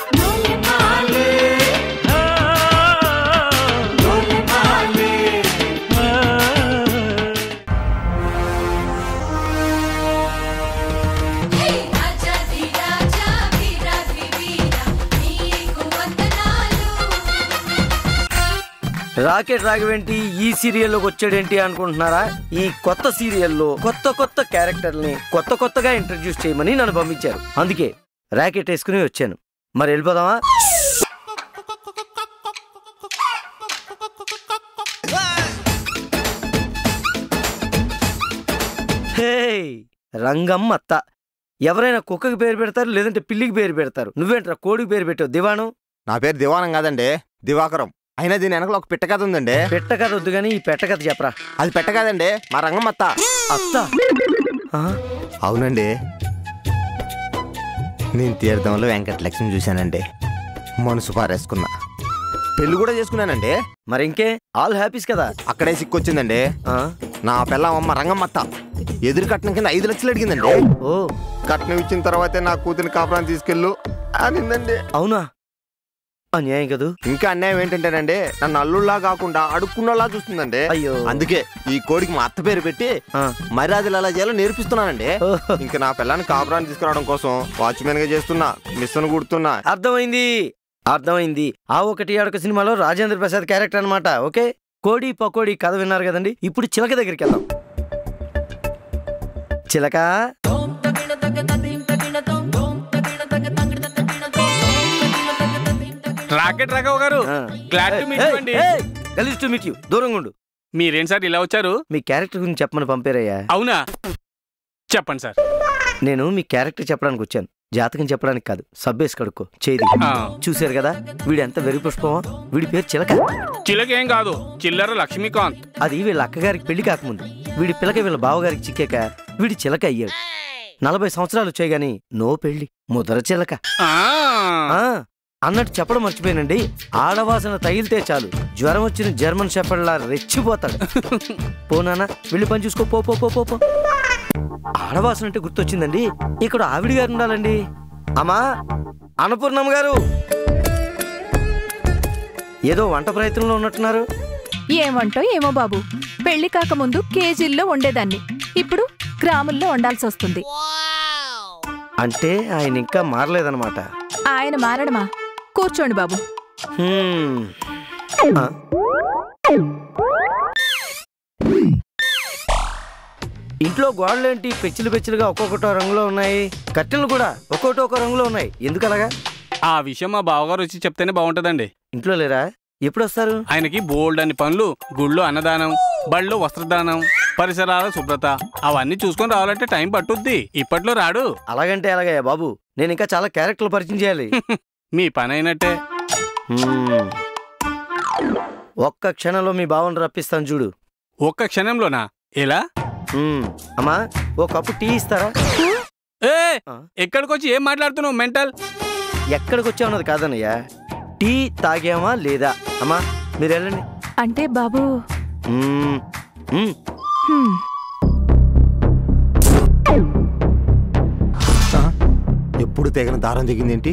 Rocket రాఘవేంటి ఈ సీరియల్లోకి వచ్చాడేంటి అనుకుంటున్నారా ఈ కొత్త సీరియల్లో కొత్త కొత్త క్యారెక్టర్ని కొత్త కొత్తగా ఇంట్రడ్యూస్ చేయమని నన్ను పంపించారు అందుకే రాకెట్ వేసుకుని వచ్చాను మరి వెళ్ళిపోదామా హే రంగమ్మ అత్త ఎవరైనా కుక్కకి పేరు పెడతారు లేదంటే పిల్లికి పేరు పెడతారు నువ్వేంట్రా కోడికి పేరు పెట్టావు దివాణం నా పేరు దివానం కాదండి దివాకరం అయినా దీని వెనకలో ఒక పిట్ట కథ ఉందండి పెట్ట కథ వద్దు కానీ ఈ పెట్ట కథ చెప్పరా అది పెట్ట కాదండి మా రంగమ్మత్త అత్త ఆ? అవునండి నేను తీర్థంలో వెంకటలక్ష్మి చూశానండి మనసు పారేసుకున్నా పెళ్లి కూడా చేసుకున్నానండి మరి ఇంకే ఆల్ హ్యాపీస్ కదా అక్కడే సిక్కొచ్చిందండి ఆ? నా పిల్లం అమ్మ రంగమ్మత్త ఎదురు కట్నం కింద ఐదు లక్షలు అడిగిందండి ఓ కట్నం ఇచ్చిన తర్వాతే నా కూతురిని కాపురాన్ని తీసుకెళ్ళు అనిందండి అవునా అన్యాయం కదూ ఇంకా అన్యాయం ఏంటంటేనండి నన్ను అల్లుళ్ళలా కాకుండా అడుక్కున్నలా చూస్తుందండి అయ్యో అందుకే ఈ కోడికి మా అత్త పేరు పెట్టి ఆ. మర్యాదలు ఎలా చేయాలో నేర్పిస్తున్నానండి ఓహో. ఇంకా నా పిల్లాన్ని కాపురాన్ని తీసుకురావడం కోసం వాచ్మెన్ గా చేస్తున్నా మిస్సను కుడుతున్నా అర్థమైంది అర్థమైంది ఆ ఒకటి అడక సినిమాలో రాజేంద్ర ప్రసాద్ క్యారెక్టర్ అన్నమాట ఓకే కోడి పకోడి కథ విన్నారు కదండి ఇప్పుడు చిలక దగ్గరికి వెళ్దాం చిలక రాకెట్ రాఘవ్ గారు గ్లాడ్ టు మీట్ యు అండి గలీజ్ టు మీట్ యూ దూరంగా ఉండు మీరేం సార్ ఇలా వచ్చారు మీ క్యారెక్టర్ గురించి చెప్పమని పంపారయ్యా అవునా చెప్పండి సార్ నేను మీ క్యారెక్టర్ చెప్పడానికి వచ్చాను జాతకం చెప్పడానికి కాదు సబ్బేసి కడుక్కో చేది ఆ, చూశారు కదా వీడు ఎంత వెరి పుష్పమో వీడి పేరు చిలక చిలకేం కాదు చిల్లర లక్ష్మీకాంత్ అది వీళ్ళ అక్కగారికి పెళ్లి కాకముందు వీడి పిల్లక వీళ్ళ బావగారికి చిక్కాక వీడి చిలక అయ్యాడు నలభై సంవత్సరాలు వచ్చాయి గాని నో పెళ్లి ముదర చిలక ఆ, ఆ అన్నట్టు చెప్పడం మర్చిపోయానండి ఆడవాసన తగిలితే చాలు జ్వరం వచ్చిన జర్మన్ షెపర్డ్లా రెచ్చిపోతాడు పోనానా వెళ్ళి పని చూసుకో పో పో పో పో పో ఆడవాసన అంటే గుర్తొచ్చిందండి ఇక్కడ ఆవిడ గారు ఉండాలండి అమ్మా అన్నపూర్ణమ్మ గారు ఏదో వంట ప్రయత్నంలో ఉన్నట్టున్నారు ఏమంటో ఏమో బాబు పెళ్లి కాకముందు కేజీల్లో వండేదాన్ని ఇప్పుడు గ్రాముల్లో వండాల్సి వస్తుంది అంటే ఆయన ఇంకా మారలేదన్నమాట ఆయన మారడమా కూర్చోండి బాబు హ్మ్. ఆ, ఇంట్లో గోడలేంటి పెచ్చులు పెచ్చులుగా ఒక్కొక్కటో రంగులో ఉన్నాయి కట్టెలు కూడా ఒక్కొక్కటి ఒక రంగులో ఉన్నాయి ఎందుకు అలాగా ఆ విషయం మా బావగారు వచ్చి చెప్తేనే బాగుంటదండి ఇంట్లో లేరా ఎప్పుడు వస్తారు ఆయనకి బోల్డ్ అని పనులు గుళ్ళో అన్నదానం బళ్ళో వస్త్రదానం పరిసరాల శుభ్రత అవన్నీ చూసుకొని రావాలంటే టైం పట్టుద్ది ఇప్పట్లో రాడు అలాగంటే ఎలాగయ్యా బాబు నేను ఇంకా చాలా క్యారెక్టర్లు పరిచయం చేయాలి మీ పని అయినట్టే హ్మ్. ఒక్క క్షణంలో మీ భావన రప్పిస్తాను చూడు ఒక్క క్షణంలోనా ఎలా హ్మ్. అమ్మా ఓ కప్పు టీ ఇస్తారా ఏ ఆ? ఎక్కడికొచ్చి ఏం మాట్లాడుతున్నావు మెంటల్ ఎక్కడికి వచ్చామన్నది కాదన్నయ్యా టీ తాగామా లేదా అమ్మా మీరు వెళ్ళండి అంటే బాబు మ్మ్. మ్మ్. హ్మ్, ఎప్పుడు తెగన దారం దిగిందేంటి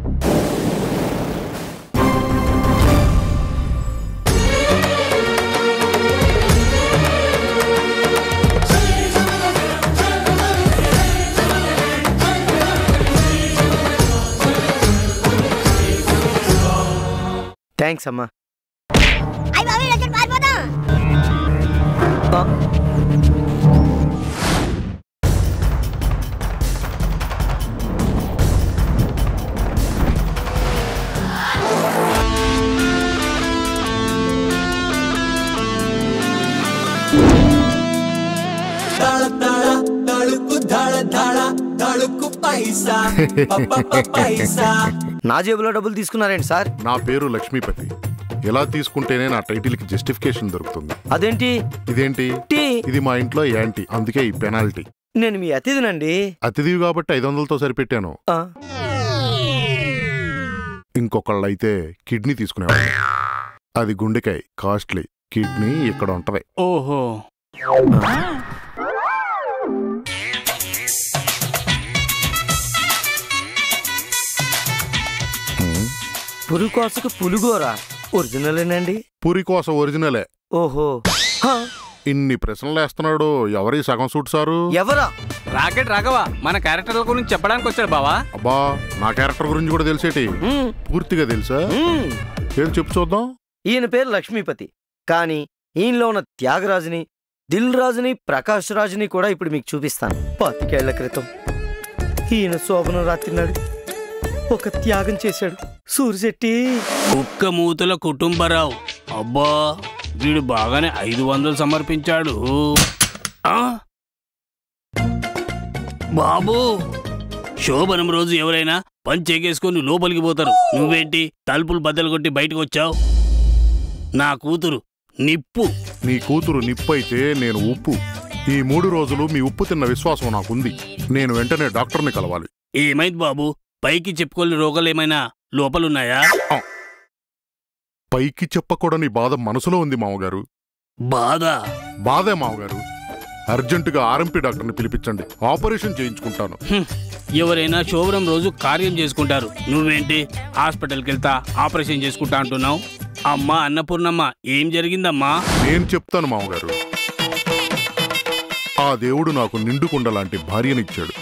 థ్యాంక్స్ అమ్మా ఆ. నా జేబులో డబ్బులు తీసుకున్నారేంటి సార్ నా పేరు లక్ష్మీపతి ఎలా తీసుకుంటేనే నా టైటిల్కి జస్టిఫికేషన్ దొరుకుతుంది అదేంటి ఇదేంటి టీ ఇది మా ఇంట్లో యాంటీ అందుకే ఈ పెనాల్టీ నేను మీ అతిథినండి అతిథివి కాబట్టి ఐదు వందలతో సరిపెట్టాను ఆ, ఇంకొకళ్ళు అయితే కిడ్నీ తీసుకునేవాళ్ళు అది గుండెకాయ కాస్ట్లీ కిడ్నీ ఇక్కడ ఉంటది ఓహో పురుకోసకు పులుగోరా ఒరిజినలేనండి పూరి కోసం ఒరిజినలే ఓహో హా, ఇన్ని ప్రశ్నలు వేస్తున్నాడు ఎవరి సగం సూట్ సారు ఎవరా రాకెట్ రాఘవ మన క్యారెక్టర్ల గురించి చెప్పడానికి వచ్చాడు బావా అబ్బా నా క్యారెక్టర్ గురించి కూడా తెలిసేటి మ్మ్, పూర్తిగా తెలుసా మ్మ్. ఏం చెప్పు చూద్దాం ఈయన పేరు లక్ష్మీపతి కానీ ఈయనలో ఉన్న త్యాగరాజుని దిల్ రాజుని ప్రకాష్ రాజుని కూడా ఇప్పుడు మీకు చూపిస్తాను పాతికేళ్ల క్రితం ఈయన శోభనం రాత్రి నాడు ఒక త్యాగం చేశాడు సూర్యశెట్టి కుక్క మూతల కుటుంబరావు అబ్బా వీడు బాగానే ఐదు వందలు సమర్పించాడు ఆ? బాబు శోభనం రోజు ఎవరైనా పని చేకేసుకొని లోపలికి పోతారు నువ్వేంటి తలుపులు బద్దలు కొట్టి బయటకు వచ్చావు నా కూతురు నిప్పు నీ కూతురు నిప్పైతే నేను ఉప్పు ఈ మూడు రోజులు మీ ఉప్పు తిన్న విశ్వాసం నాకుంది నేను వెంటనే డాక్టర్ని కలవాలి ఏమైంది బాబు పైకి చెప్పుకోలేని రోగాలు ఏమైనా లోపలున్నాయా పైకి చెప్పకూడని బాధ మనసులో ఉంది మామగారు బాధ బాధే మామగారు అర్జెంటుగా ఆర్ఎంపీ డాక్టర్ని పిలిపించండి ఆపరేషన్ చేయించుకుంటాను హ్మ్. ఎవరైనా శోభనం రోజు కార్యం చేసుకుంటారు నువ్వేంటి హాస్పిటల్కి వెళ్తా ఆపరేషన్ చేసుకుంటా అంటున్నావు అమ్మా అన్నపూర్ణమ్మ ఏం జరిగిందమ్మా నేను చెప్తాను మామగారు ఆ దేవుడు నాకు నిండుకుండ లాంటి భార్యనిచ్చాడు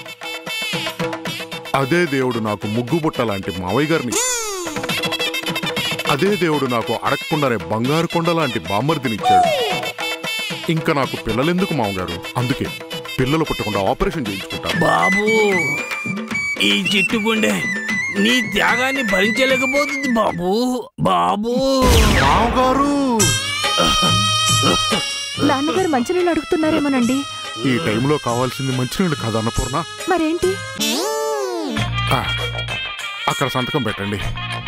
అదే దేవుడు నాకు ముగ్గుబుట్ట లాంటి మావయ్య గారిని అదే దేవుడు నాకు అడగకుండానే బంగారు కొండ లాంటి బామ్మర్దినిచ్చాడు ఇంకా నాకు పిల్లలెందుకు మామగారు అందుకే పిల్లలు పుట్టకుండా ఆపరేషన్ చేయించుకుంటాను బాబు ఈ చిట్టుగుండె నీ త్యాగాన్ని భరించలేకపోతుంది బాబు బాబు మామగారు నాన్నగారు మంచినీళ్ళు అడుగుతున్నారేమోనండి ఈ టైంలో కావాల్సింది మంచినీళ్ళు కాదు అన్నపూర్ణ మరేంటి ఆ, అక్కడ సంతకం పెట్టండి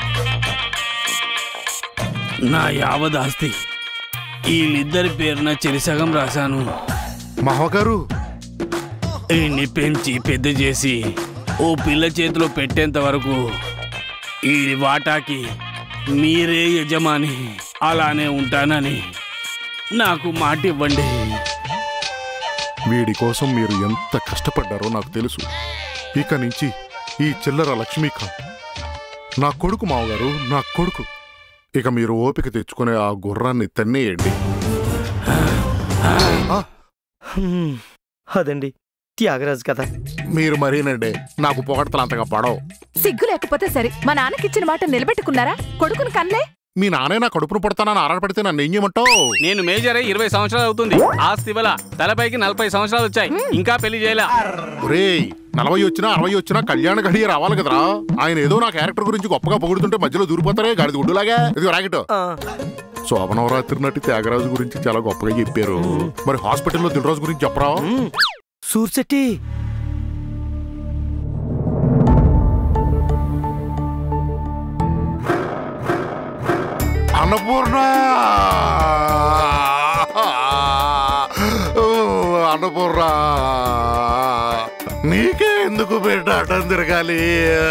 నా యావదాస్తి వీళ్ళిద్దరి పేరున చెరిసగం రాశాను మామగారు ఈయన్ని పెంచి పెద్ద చేసి ఓ పిల్ల చేతిలో పెట్టేంత వరకు ఈ వాటాకి మీరే యజమాని అలానే ఉంటానని నాకు మాట ఇవ్వండి వీడి కోసం మీరు ఎంత కష్టపడ్డారో నాకు తెలుసు ఇక నుంచి ఈ చిల్లర లక్ష్మీకాంత్ నా కొడుకు మావగారు నా కొడుకు ఇక మీరు ఓపిక తెచ్చుకునే ఆ గుర్రాన్ని తన్నేయండి హ్మ్, అదండి త్యాగరాజు కదా మీరు మరీనండి నాకు పొగడతలు అంతగా పడవు సిగ్గు లేకపోతే సరే మా నాన్నకిచ్చిన మాట నిలబెట్టుకున్నారా కొడుకుని కన్లే మీ నానే నా కడుపును పడతానని ఆరాటపడితే నన్ను ఏం చేయమంటావు నేను మేజర్ అయి ఇరవై సంవత్సరాలు అవుతుంది ఆస్తి వల్ల తలపైకి నలభై సంవత్సరాలు వచ్చాయి ఇంకా పెళ్లి చేయలే రేయ్ నలభై వచ్చినా అరవై వచ్చినా కళ్యాణ గడియ రావాలి కదరా ఆయన ఏదో నా క్యారెక్టర్ గురించి గొప్పగా పొగుడుతుంటే మధ్యలో దూరిపోతారే గాడిద గుడ్డులాగా ఇది రాకెట్ ఆ, శోభనవరాత్రి నటి త్యాగరాజు గురించి చాలా గొప్పగా చెప్పారు మరి హాస్పిటల్లో దిల్రాజు గురించి చెప్పరా మ్మ్. సూర్యశెట్టి అన్నపూర్ణ ఓ, అన్నపూర్ణ నీకే ఎందుకు బిడ్డ అడ్డం తిరగాలి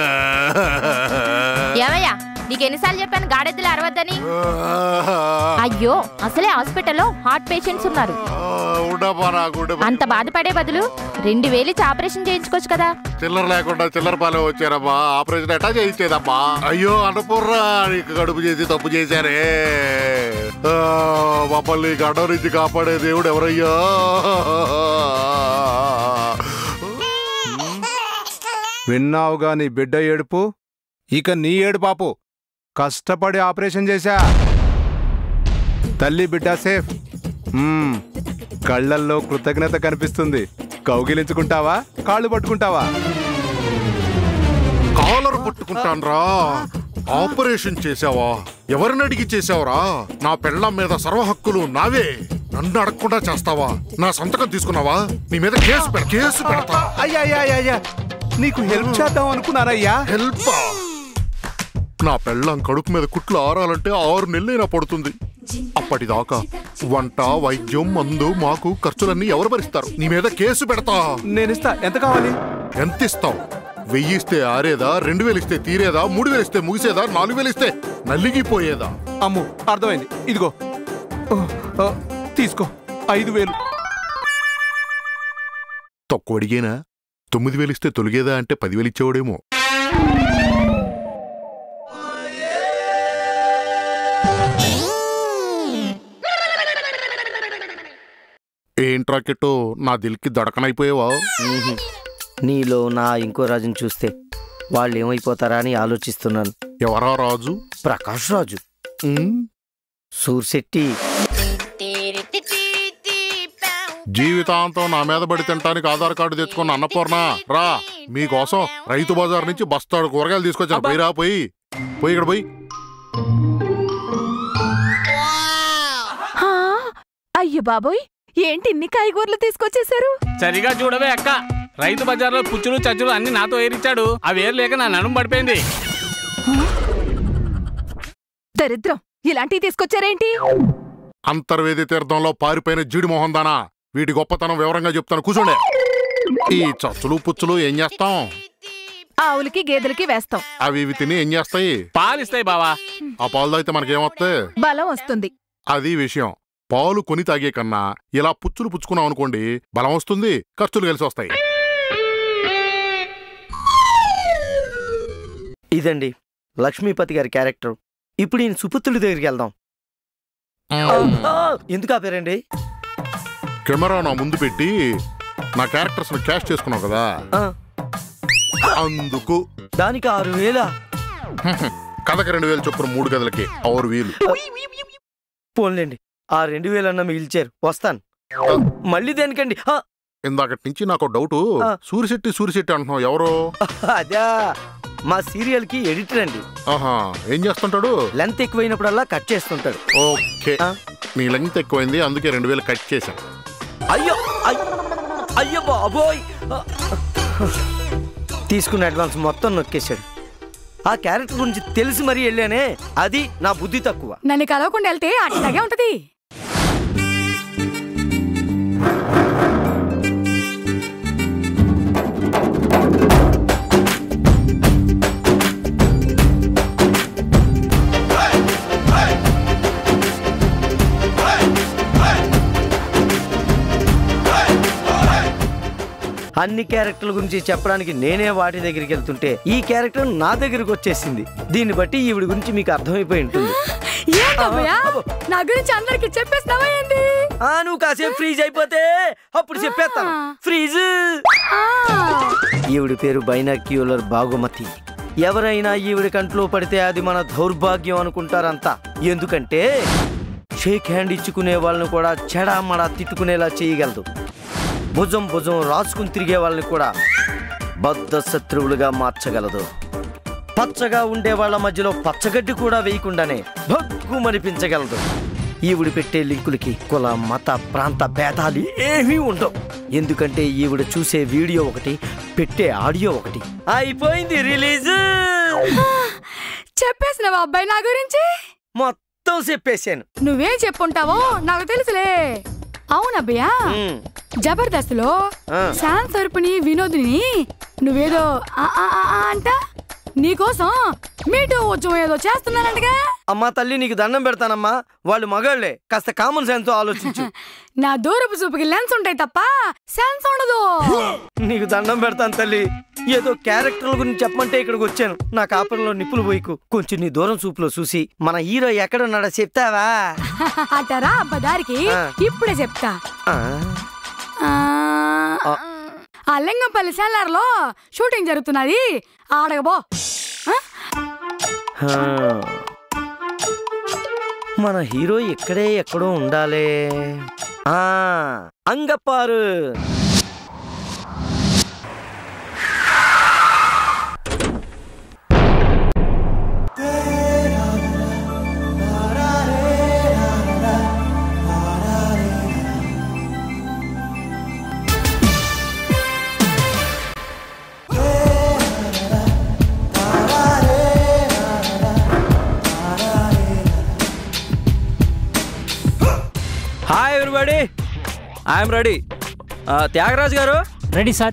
ఏమయ్యా నీకు ఎన్నిసార్లు చెప్పాను గాడెద్దులు అరవద్దని అయ్యో అసలే హాస్పిటల్లో హార్ట్ పేషెంట్స్ ఉన్నారు ఉండపా నాకు అంత బాధపడే బదులు రెండు వేలు ఇచ్చి ఆపరేషన్ చేయించుకోవచ్చు కదా చిల్లర లేకుండా చిల్లర పాలే వచ్చారమ్మా ఆపరేషన్ ఎట్టా చేయించేదమ్మా అయ్యో అన్నపూర్ణ నీకు కడుపు చేసి తప్పు చేశారే ఆ, మమ్మల్ని గడ్డ నుంచి కాపాడే దేవుడు ఎవరయ్యా విన్నావుగా నీ బిడ్డ ఏడుపు ఇక నీ ఏడు పాపు కష్టపడి ఆపరేషన్ చేశా తల్లి బిడ్డ సేఫ్ మ్మ్. కళ్ళల్లో కృతజ్ఞత కనిపిస్తుంది కౌగిలించుకుంటావా కాళ్ళు పట్టుకుంటావా కాలర్ పట్టుకుంటాన్రా ఆపరేషన్ చేసావా ఎవరిని అడిగి చేసావురా నా పెళ్ళం మీద సర్వ హక్కులు నావే నన్ను అడగకుండా చేస్తావా నా సంతకం తీసుకున్నావా నీ మీద కేసు పెడ కేసు పెడతా అయ్యా అయ్యా అయ్యా, అయ్యా నీకు హెల్ప్ చేద్దాం అనుకున్నానయ్యా హెల్ప్ నా పెళ్ళం కడుపు మీద కుట్లు ఆరాలంటే ఆరు నెలలైనా పడుతుంది అప్పటిదాకా వంట వైద్యం మందు మాకు ఖర్చులన్నీ ఎవరు భరిస్తారు నీ మీద కేసు పెడతా నేనిస్తా ఎంత కావాలి ఎంత ఇస్తావు వెయ్యి ఇస్తే ఆరేదా రెండు వేలు ఇస్తే తీరేదా మూడు వేలు ఇస్తే ముగిసేదా నాలుగు వేలు ఇస్తే నలిగిపోయేదా అమ్ము అర్థమైంది ఇదిగో ఓ, ఓ, తీసుకో ఐదు వేలు తక్కువ అడిగేనా తొమ్మిది వేలు ఇస్తే తొలిగేదా అంటే పదివేలు ఇచ్చేవాడేమో ఏంటి రాకెట్టు నా దిల్కి దడకనైపోయావా మ్మ్హ్. నీలో నా ఇంకో రాజుని చూస్తే వాళ్ళు ఏమైపోతారా అని ఆలోచిస్తున్నాను ఎవరా రాజు ప్రకాష్ రాజు ఉమ్, సూర్శెట్టి జీవితాంతం నా మీద పడి తినడానికి ఆధార్ కార్డు తెచ్చుకున్న అన్నపూర్ణ రా మీకోసం రైతు బజార్ నుంచి బస్తాడు కూరగాయలు తీసుకొచ్చాను పోయి రా పోయి పోయి ఇక్కడ పోయి హా? అయ్యో బాబోయ్ ఏంటి ఇన్ని కాయగూరలు తీసుకొచ్చేసారు సరిగా చూడవే అక్క రైతు బజార్లో పుచ్చులు చచ్చులు అన్ని నాతో ఏరిచ్చాడు అవి ఏరలేక నా నడుము పడిపోయింది దరిద్రం ఇలాంటివి తీసుకొచ్చారేంటి అంతర్వేది తీర్థంలో పారిపోయిన జీడి మోహన్ దానా వీటి గొప్పతనం వివరంగా చెప్తాను కూర్చోండి ఈ చచ్చులు పుచ్చులు ఏం చేస్తాం ఆవులకి గేదెలకి వేస్తాం అవి ఇవి తిని ఏం చేస్తాయి పాలిస్తాయి బావా ఆ పాలు తాగితే మనకేమొస్తాయి బలం వస్తుంది అది విషయం పాలు కొని తాగే కన్నా ఇలా పుచ్చులు పుచ్చుకున్నాం అనుకోండి బలం వస్తుంది ఖర్చులు కలిసి వస్తాయి ఇదండి లక్ష్మీపతి గారి క్యారెక్టర్ ఇప్పుడు ఈయన సుపుత్రుడి దగ్గరికి వెళ్దాం ఆ, ఎందుకు ఆపారండి కెమెరా నా ముందు పెట్టి నా క్యారెక్టర్స్ ను క్యాష్ చేసుకున్నావు కదా ఆ, అందుకు దానికి ఆరు వేల కథకి రెండు వేలు చొప్పున మూడు గదులకి ఆరు వేలు పోన్లేండి ఆ రెండు వేలన్నా మిగిల్చారు వస్తాను మళ్ళీ దేనికండి ఆ, ఇందాకటి నుంచి నాకు డౌట్ ఆ. సూరిశెట్టి సూరిశెట్టి అంటున్నావు ఎవరు అదా మా సీరియల్ కి ఎడిటర్ అండి ఆహా ఏం చేస్తుంటాడు లెంత్ ఎక్కువైనప్పుడల్లా కట్ చేస్తుంటాడు ఓకే ఆ. నీ లెంగ్త్ ఎక్కువైంది అందుకే రెండు వేలు కట్ చేశాను అయ్యో అయ్- అయ్యో బాబోయ్ ఆ. తీసుకున్న అడ్వాన్స్ మొత్తం నొక్కేశాడు ఆ క్యారెక్టర్ గురించి తెలిసి మరీ వెళ్ళానే అది నా బుద్ధి తక్కువ నన్ను కలవకుండా వెళ్తే అట్లాగే ఉంటది అన్ని క్యారెక్టర్ల గురించి చెప్పడానికి నేనే వాటి దగ్గరికి వెళ్తుంటే ఈ క్యారెక్టర్ నా దగ్గరికి వచ్చేసింది దీన్ని బట్టి ఈవిడ గురించి మీకు అర్థమైపోయి ఉంటుంది ఏంటమ్మయ్యా నా గురించి అందరికి చెప్పేసినావా ఏంది ఆ నువ్వు కాసేపు ఫ్రీజ్ అయిపోతే అప్పుడు చెప్పేస్తాను ఫ్రీజ్ ఆ, ఈవిడ పేరు బైనాక్యులర్ బాగుమతి ఎవరైనా ఈవిడ కంట్లో పడితే అది మన దౌర్భాగ్యం అనుకుంటారంతా ఎందుకంటే షేక్ హ్యాండ్ ఇచ్చుకునే వాళ్ళని కూడా చెడామడా తిట్టుకునేలా చేయగలదు భుజం భుజం రాసుకుని తిరిగే వాళ్ళని కూడా బద్ధ శత్రువులుగా మార్చగలదు పచ్చగా ఉండే వాళ్ళ మధ్యలో పచ్చగడ్డి కూడా వేయకుండానే భగ్గుమనిపించగలదు ఈవిడ పెట్టే లింకులకి కుల మత ప్రాంత భేదాలు ఏమీ ఉండవు ఎందుకంటే ఈవిడ చూసే వీడియో ఒకటి పెట్టే ఆడియో ఒకటి అయిపోయింది రిలీజ్ చెప్పేసినావా అబ్బాయి నా గురించి మొత్తం చెప్పేశాను నువ్వేం చెప్పుంటావో నాకు తెలుసులే అవునబ్బయ్యా ఉమ్, జబర్దస్త్ లో ఆ. శాంత్ తరపుని వినోద్ని నువ్వేదో ఆ ఆ ఆ ఆ అంట నీకోసం మీటూ ఉద్యమం ఏదో చేస్తున్నానంటగా అమ్మా తల్లి నీకు దండం పెడతానమ్మా వాళ్ళు మగాళ్లే కాస్త కామన్ సెన్స్ ఆలోచించు నా దూరపు చూపుకి లెన్స్ ఉంటాయి తప్ప సెన్స్ ఉండదు నీకు దండం పెడతాను తల్లి ఏదో క్యారెక్టర్ల గురించి చెప్పమంటే ఇక్కడికి వచ్చాను నా కాపురంలో నిప్పులు పోయికు కొంచెం నీ దూరం చూపులో చూసి మన హీరో ఎక్కడున్నాడో చెప్తావా అటరా అబ్బ దారికి ఆ. ఇప్పుడే చెప్తా ఆ, ఆ, ఆ. ఆ లింగంపల్లి సెల్లార్లో షూటింగ్ జరుగుతున్నది ఆడగబో ఆ? హా. మన హీరో ఇక్కడే ఎక్కడో ఉండాలే ఆ అంగప్పారు hi everybody I'm ready Thyagaraj garu ready sir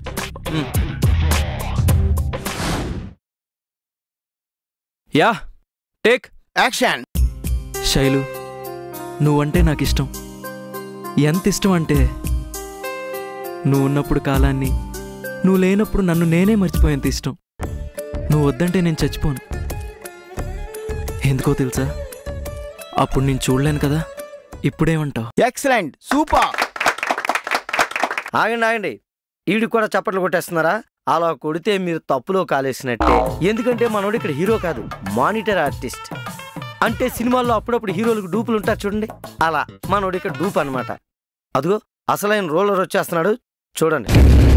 yeah take action Sailu నువ్వంటే నాకు ఇష్టం ఎంత ఇష్టం అంటే నువ్వు ఉన్నప్పుడు కాలాన్ని నువ్వు లేనప్పుడు నన్ను నేనే మర్చిపోయేంత ఇష్టం నువ్వు వద్దంటే నేను చచ్చిపోను ఎందుకో తెలుసా అప్పుడు నేను చూడలేను కదా ఇప్పుడేమంటావు ఎక్సలెంట్ సూపర్ ఆగండి ఆగండి ఈడికి కూడా చప్పట్లు కొట్టేస్తున్నారా అలా కొడితే మీరు తప్పులో కాలేసినట్టే ఎందుకంటే మనోడు ఇక్కడ హీరో కాదు మానిటర్ ఆర్టిస్ట్ అంటే సినిమాల్లో అప్పుడప్పుడు హీరోలకు డూపులు ఉంటారు చూడండి అలా మనోడు ఇక్కడ డూప్ అన్నమాట అదిగో అసలైన రోలర్ వచ్చేస్తున్నాడు చూడండి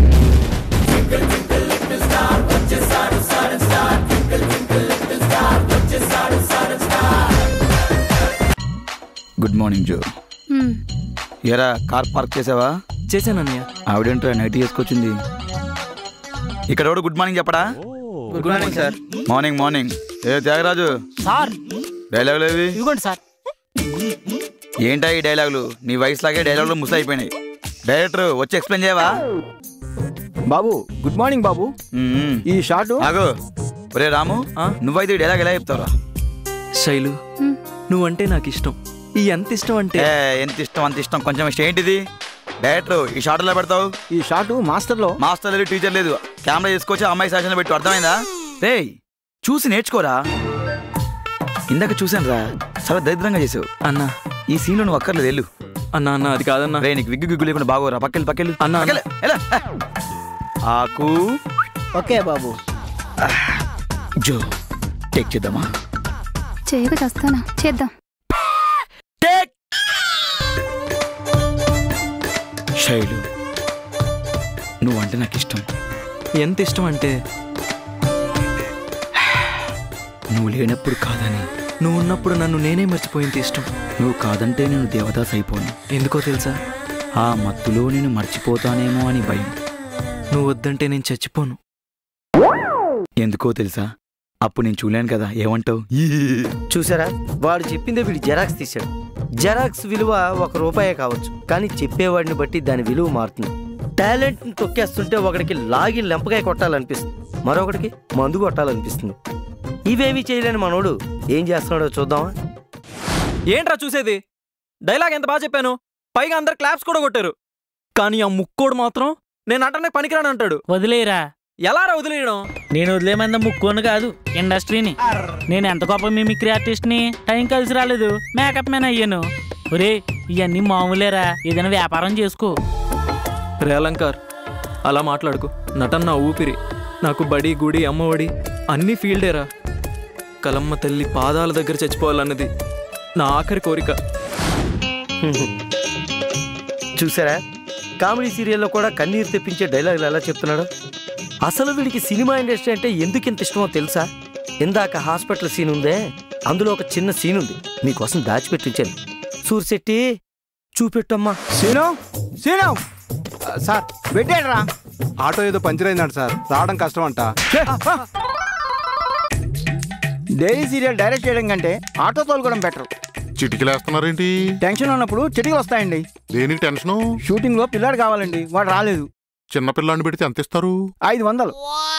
గుడ్ మార్నింగ్ జో ఎరా కార్ పార్క్ చేసావా చేశానన్నయ్య ఆవిడేంట్రా నైట్ చేసుకొచ్చింది ఇక్కడ ఎవడు గుడ్ మార్నింగ్ చెప్పడా good morning sir morning morning ఏ త్యాగరాజు సార్ డైలాగులు ఏవి ఇదిగోండి సార్ ఏంటా ఈ డైలాగులు నీ వయసు లాగే డైలాగులు ముసలి అయిపోయినాయి డైరెక్టర్ వచ్చి ఎక్స్ప్లెయిన్ చేయవా బాబు గుడ్ మార్నింగ్ బాబు ఈ షార్ట్ ఆగు ఒరే రాము నువ్వైతే ఈ డైలాగ్ ఎలా చెప్తావా శైలు నువ్వంటే నాకు ఇష్టం ఈ ఎంత ఇష్టం అంటే ఏ, ఎంత ఇష్టం అంత ఇష్టం కొంచెం ఇష్టం ఏంటిది డైరెక్టర్ ఈ షార్ట్ ఎలా పెడతావు ఈ షార్ట్ మాస్టర్ లో మాస్టర్ లేదు టీచర్ లేదు కెమెరా తీసుకొచ్చి అమ్మాయి శాసన పెట్టు అర్థమైందా రే చూసి నేర్చుకోరా ఇందాక చూశాను రా చాలా దరిద్రంగా చేసావు అన్నా ఈ సీన్ లో నువ్వు అక్కర్లేదు వెళ్ళు అన్నా అన్న అది కాదన్నా రే నీకు విగ్గు గిగ్గు లేకుండా బాగోరా పక్కెళ్ళి పక్కెళ్ళు అన్నా, పక్కెళ్ళు, ఎలా? ఆకు ఓకే బాబు జో టేక్ చేద్దామా చేయక చేస్తానా చేద్దాం శైలు నువ్వంటే నాకు ఇష్టం ఎంత ఇష్టం అంటే నువ్వు లేనప్పుడు కాదని నువ్వు ఉన్నప్పుడు నన్ను నేనే మర్చిపోయింది ఇష్టం నువ్వు కాదంటే నేను దేవదాస్ అయిపోను ఎందుకో తెలుసా ఆ మత్తులో నేను మర్చిపోతానేమో అని భయం నువ్వు వద్దంటే నేను చచ్చిపోను ఎందుకో తెలుసా అప్పుడు నేను చూడలేను కదా ఏమంటావు చూసారా వాడు చెప్పిందే వీడు జెరాక్స్ తీశాడు జెరాక్స్ విలువ ఒక రూపాయే కావచ్చు కానీ చెప్పేవాడిని బట్టి దాని విలువ మారుతుంది టాలెంట్ ని తొక్కేస్తుంటే ఒకడికి లాగి లెంపకాయ కొట్టాలనిపిస్తుంది మరొకడికి మందు కొట్టాలనిపిస్తుంది ఇవేమీ చేయలేని మనోడు ఏం చేస్తున్నాడో చూద్దామా ఏంట్రా చూసేది డైలాగ్ ఎంత బాగా చెప్పాను పైగా అందరు క్లాప్స్ కూడా కొట్టారు కానీ ఆ ముక్కోడు మాత్రం నేను అంటనే పనికిరాను అంటాడు వదిలేరా ఎలారా వదిలేయడం నేను వదిలేమంద ముక్కోను కాదు ఇండస్ట్రీని నేను ఎంత గొప్ప మిమిక్రీ ఆర్టిస్ట్ని టైం కలిసి రాలేదు మేకప్ మ్యాన్ అయ్యాను ఒరే ఇవన్నీ మామూలేరా ఏదైనా వ్యాపారం చేసుకో రే అలంకార్ అలా మాట్లాడుకు నటన నా ఊపిరి నాకు బడి గుడి అమ్మఒడి అన్నీ ఫీల్డేరా కలమ్మ తల్లి పాదాల దగ్గర చచ్చిపోవాలన్నది నా ఆఖరి కోరిక చూసారా కామెడీ సీరియల్లో కూడా కన్నీరు తెప్పించే డైలాగులు ఎలా చెప్తున్నాడు అసలు వీడికి సినిమా ఇండస్ట్రీ అంటే ఎందుకు ఇంత ఇష్టమో తెలుసా ఇందాక హాస్పిటల్ సీన్ ఉందే అందులో ఒక చిన్న సీన్ ఉంది మీకోసం దాచిపెట్టించాను సూర్శెట్టి చూపెట్టమ్మా సీను సీను సార్ పెట్టాడు రా ఆటో ఏదో పంచర్ అయిందంట సార్ రావడం కష్టం అంట డైలీ సీరియల్ డైరెక్ట్ చేయడం కంటే ఆటో తోలుకోవడం బెటర్ చిటికలేస్తున్నారేంటి టెన్షన్ ఉన్నప్పుడు చిటికలు వస్తాయండి దేనికి టెన్షను షూటింగ్ లో పిల్లాడు కావాలండి వాడు రాలేదు చిన్న పిల్లాన్ని పెడితే ఎంత ఇస్తారు ఐదు వందలు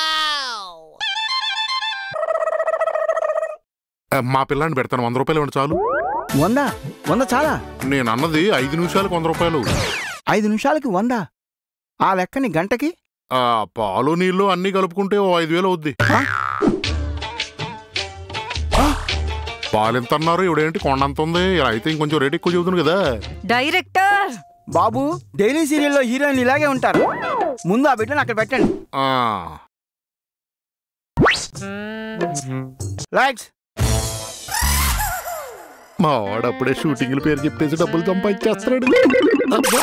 ఆ, మా పిల్లాన్ని పెడతాను వంద రూపాయలు ఇవ్వండి చాలు వంద వంద చాలా నేను అన్నది ఐదు నిమిషాలకు వంద రూపాయలు ఐదు నిమిషాలకి వంద ఆ లెక్కని గంటకి ఆ, పాలు నీళ్లు అన్ని కలుపుకుంటే ఓ ఐదు వేలు అవుద్ది పాలు ఎంత అన్నారు ఇవిడేంటి కొండంత ఉంది ఇలా అయితే ఇంకొంచెం రేట్ ఎక్కువ చెబుతుంది కదా డైరెక్టర్ బాబు డైలీ సీరియల్లో హీరోయిన్లు ఇలాగే ఉంటారు ముందు ఆ బిడ్డను అక్కడ పెట్టండి ఆ, లైట్స్ మా వాడు అప్పుడే షూటింగ్ల పేరు చెప్పేసి డబ్బులు సంపాదించేస్తున్నాడు అబ్బా.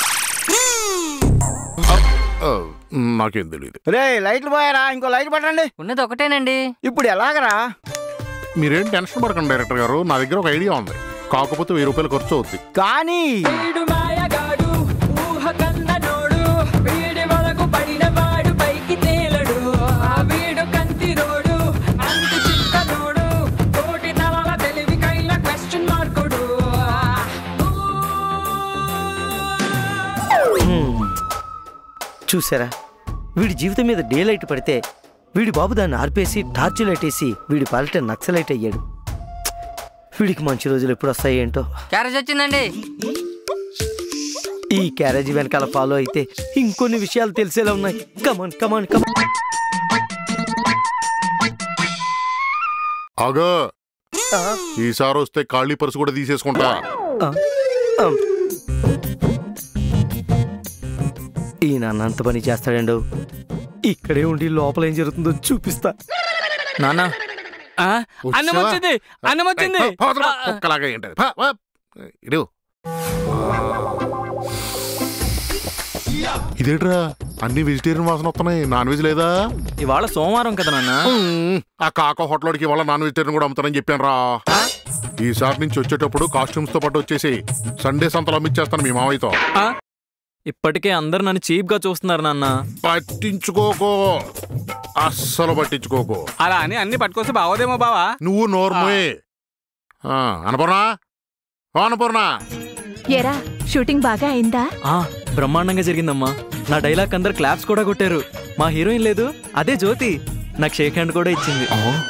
ఆ, నాకేం తెలియదు రే లైట్లు పోయారా ఇంకో లైట్ పెట్టండి ఉన్నది ఒకటేనండి ఇప్పుడు ఎలాగరా మీరేం టెన్షన్ పడకండి డైరెక్టర్ గారు నా దగ్గర ఒక ఐడియా ఉంది కాకపోతే వెయ్యి రూపాయలు ఖర్చు అవుద్ది కానీ హ్మ్. చూసారా వీడి జీవితం మీద డే లైట్ పడితే వీడి బాబు దాన్ని ఆర్పేసి టార్చ్ లైట్ వేసి వీడి పాలిట నక్సలైట్ అయ్యాడు వీడికి మంచి రోజులు ఎప్పుడు వస్తాయి ఏంటో క్యారేజ్ వచ్చిందండి ఈ క్యారేజీ వెనకాల ఫాలో అయితే ఇంకొన్ని విషయాలు తెలిసేలా ఉన్నాయి కమాన్ కమాన్ కమాన్ ఆగా ఈసారి వస్తే ఖాళీ పర్సు కూడా తీసేసుకుంటా ఈ నాన్న అంత పని చేస్తాడండు ఇక్కడే ఉండి లోపల ఏం జరుగుతుందో చూపిస్తా నాన్న అన్నం వచ్చింది అన్నం వచ్చింది ఏయ్, పో, పో, కుక్కలాగా ఏంటది పో, పో. ఇడు ఇదేట్రా అన్ని వెజిటేరియన్ వాసన వస్తున్నాయి నాన్ వెజ్ లేదా ఇవాళ సోమవారం కదా నాన్న మ్మ్. ఆ కాక హోటల్కి ఇవాళ నాన్ వెజిటేరియన్ కూడా అమ్ముతానని చెప్పాను రా ఈసారి నుంచి వచ్చేటప్పుడు కాస్ట్యూమ్స్ తో పాటు వచ్చేసి సండే సంతలో అమ్మిచ్చేస్తాను మీ మావయ్యతో ఇప్పటికే అందరు నన్ను చీప్ గా చూస్తున్నారు నాన్న పట్టించుకోకో అస్సలు పట్టించుకోకో అలా అని అన్ని పట్టుకొస్తే బాగోదేమో బావా నువ్వు నోర్మోయే అనపూర్ణ ఓ అనపూర్ణ ఎరా షూటింగ్ బాగా అయిందా ఆ బ్రహ్మాండంగా జరిగిందమ్మా నా డైలాగ్ అందరు క్లాప్స్ కూడా కొట్టారు మా హీరోయిన్ లేదు అదే జ్యోతి నాకు షేక్ హ్యాండ్ కూడా ఇచ్చింది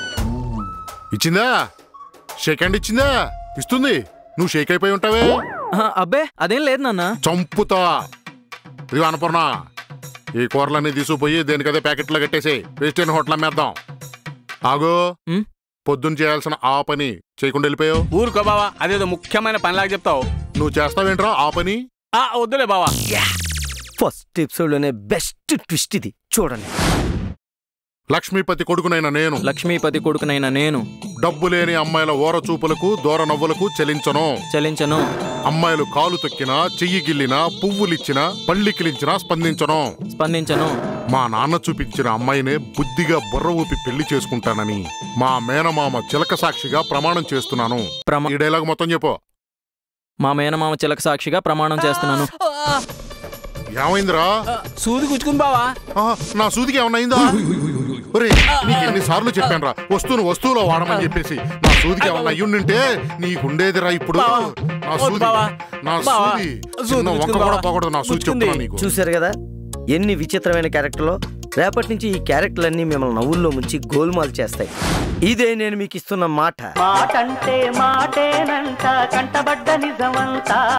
ఇచ్చిందా షేక్ హ్యాండ్ ఇచ్చిందా ఇస్తుంది నువ్వు షేక్ అయిపోయి ఉంటావే అబ్బే అదేం లేదు నాన్న చంపుతా ఇది అనపూర్ణ ఈ కూరలన్నీ తీసుకుపోయి దేనికదే ప్యాకెట్లో కట్టేసి వెజిటేరియన్ హోటల్ అమ్మేద్దాం ఆగు పొద్దున్న చేయాల్సిన ఆ పని చేయకుండా వెళ్ళిపోయావు ఊరుకో బావా అదేదో ముఖ్యమైన పనిలాగా చెప్తావు నువ్వు చేస్తావేంట్రా ఆ పని ఆ వద్దులే బావా ఫస్ట్ ఎపిసోడ్లోనే బెస్ట్ ట్విస్ట్ ఇది చూడండి లక్ష్మీపతి కొడుకునైన నేను లక్ష్మీపతి కొడుకునైన నేను డబ్బు లేని అమ్మాయిల ఓర చూపులకు దూర నవ్వులకు చెలించను చలించను అమ్మాయిలు కాలు తొక్కినా చెయ్యి గిల్లినా పువ్వులిచ్చినా పళ్ళికిలించినా స్పందించను స్పందించను మా నాన్న చూపించిన అమ్మాయినే బుద్ధిగా బుర్ర ఊపి పెళ్లి చేసుకుంటానని మా మేనమామ చిలక సాక్షిగా ప్రమాణం చేస్తున్నాను ఈ డైలాగ్ మొత్తం చెప్పు మా మేనమామ చిలక సాక్షిగా ప్రమాణం చేస్తున్నాను ఏమైందిరా సూది గుచ్చుకుంది బావా నా సూదికి ఏమన్నా అయిందా ఒరే నీకు ఎన్నిసార్లు చెప్పాను రా వస్తువును వస్తువులో వాడమని చెప్పేసి నా సూదికి ఏమన్నా అయ్యుండింటే నీకుండేదిరా ఇప్పుడు నా సూది నా సూది చిన్న వంక కూడా పోకూడదు నా సూది చెప్తున్నా నీకు చూశారు కదా ఎన్ని విచిత్రమైన క్యారెక్టర్లో రేపటి నుంచి ఈ క్యారెక్టర్లన్నీ మిమ్మల్ని నవ్వుల్లో ముంచి గోల్మాల్ చేస్తాయి ఇదే నేను మీకు ఇస్తున్న మాట మాటంటే మాటేనంట కంటబడ్డ నిజమంతా